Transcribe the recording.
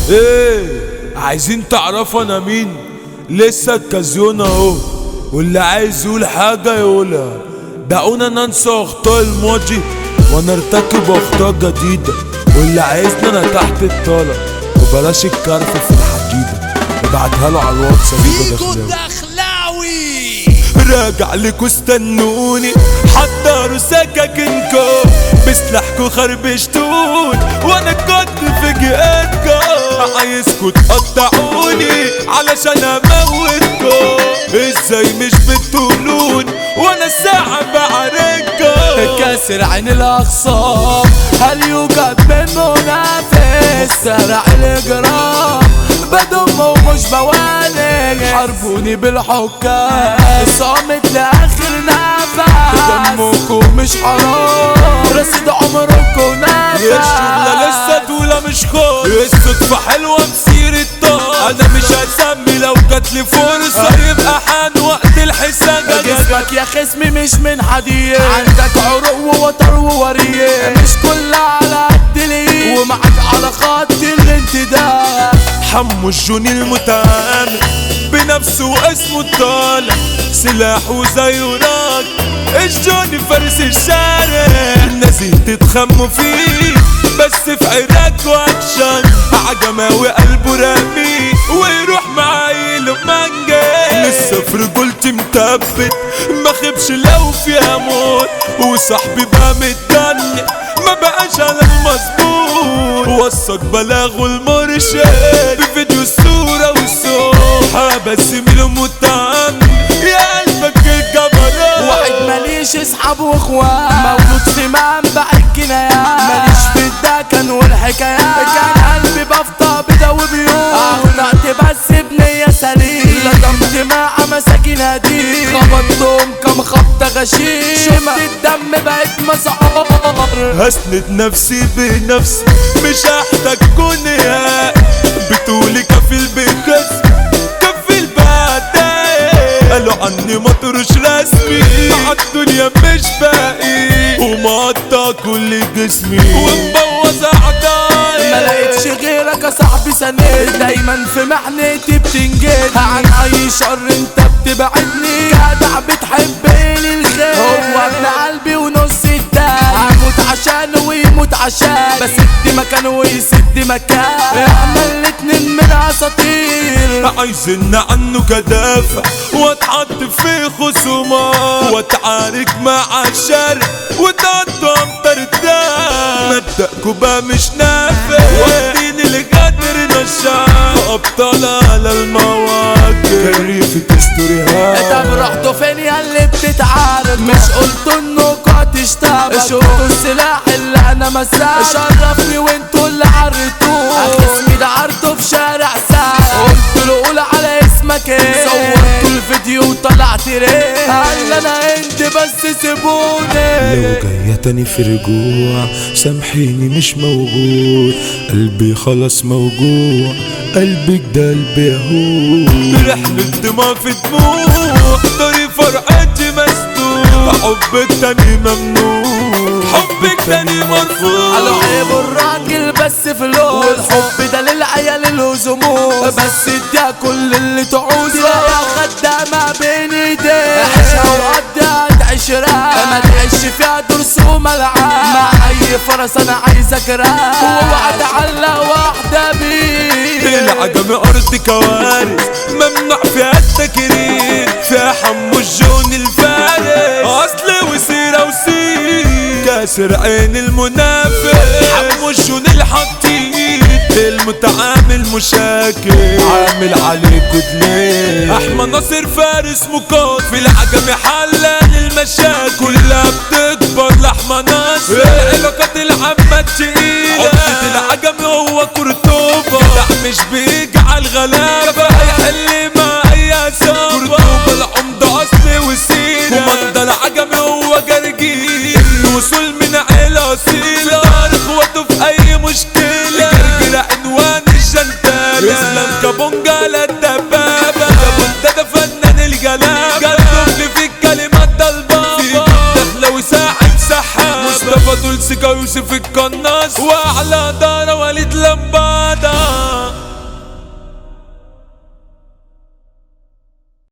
ايه عايزين تعرفوا انا مين لسه الكازيون اهو واللي عايز يقول حاجة يقولها دعونا ننسى اخطاء الماضي ونرتكب اخطاء جديدة واللي عايزنا انا تحت الطلب وبلاش الكرف في الحديدة ابعتها له على الواتس يا فيكو دخلاوي. الدخلاوي راجع لكوا استنوني حضروا سكاكينكو بسلاحكوا خربشتون وانا كنت في جهتكو عايزكوا تقطعوني علشان اموتكو ازاي مش بتقولون وانا الساعة بعرفكو كاسر عين الاخصام هل يوجد منه نافس سرع الاجرام بدم ومش بوالي حاربوني بالحكام صامت لاخر نفس دمكم مش حرام رصيد عمركم نفس الشغلة لسه طولة مش خوف الصدفة حلوة بسير الطاق انا مش هسمي لو جاتلي فرصة يبقى حان وقت الحساب جسمك يا خصمي مش من حديد عندك عروق ووتر ووريه مش كلها على قد ليه ومعك على خط الانتداب حمو الجوني المتعامل بنفسه واسمه الطالع سلاحه زي وراك الجوني فارس الشارع نازل تتخموا فيه بس في عراك واكشن عجماوي قلبه رامي ويروح معاي لمانجا لسه في رجولتي مثبت ما خبش لو فيها موت وصاحبي بقى متجنن ما بقاش على المظبوط وثق بلاغه المرشد بفيديو الصورة والصوت حبس له متهم يا قلبك الجبروت واحد ماليش اصحاب واخوات مولود في منبع الكنايات ماليش في الدكن والحكايات كان قلبي بفضى بدا وبيوت اخنقت بس بنية سليم لطمت مع مساكين هديم خبطتهم كم خبطة غشيم شفت الدم بقت مسعار هسند نفسي بنفسي مش هحتاج كونيا بتقولي كفيل بكس كفيل بعدين قالوا عني مطرش رسمي مع الدنيا مش باقي ومقطع كل جسمي ومبوظ اعضائي ما لقيتش غيرك يا صاحبي سند دايما في محنتي بتنجد عن اي شر انت بتبعدني جدع بتحب لي الخير هو ابن قلبي ونص التاني هموت عشانه ويموت عشان بسد مكانه ويسد مكان احنا الاتنين من اساطير عايزين عنه كدافع واتحط في خصومات واتعارك مع الشر وتقطع امترداد مبدأكوا بقى مش نافع واخدين القدر نشاط ابطال على المواقف كريفة ستوريهات طب رحتوا فين يا اللي بتتعارض مش قلتوا انكوا هتشتغل شفتوا السلاح اللي انا مساه شرفني وانتوا اللي عرتوه اسمي ده عرضه في شارع ساعة قلت له قول على اسمك ايه صورتوا الفيديو وطلعت ريه قال انا انت بس سيبوني لو جاية تاني في رجوع سامحيني مش موجود قلبي خلاص موجوع قلبك ده قلبي يهود رحلة دموع في دموع طريق فرقتي مسدود حبك تاني ممنوع حبك تاني مرفوض قالوا عيب الراجل بس فلوس والحب ده للعيال الهزموس بس اديها كل اللي تعوزه يا خدامة بين ايديك عيشها وقضيها عشرة ما تعيش فيها درس وملعب مع اي فرس انا عايزك راح ووعد على واحدة بيك العجم ارض كوارث ممنوع فيها التكرير فيها حمو الجون الفارس اصل وسيرة وسير كاسر عين المنافق حمو الجون الحطيت المتعامل مشاكل عامل عليكوا دليل احمد ناصر فارس مقاد في العجم حلال المشاكل كلها بتكبر لحمة ناصر العلاقات العامة التقيلة عقدة العجم هو كرتوبة جدع مش بيجي على الغلابة هيحل مع اي اصابة كرتوبة العمدة اصل وسيلة كوماندا العجم هو جرجير الوصول من عيلة اصيلة دار اخواته في اي مشكلة جرجير عنوان الشنتالة اسلام كابونجا لا الدبابة ده ده فنان الجلابة قلبه في الكلمات ده البابا داخلة وساعد سحابة مصطفى دول سيكا يوسف القناص واعلى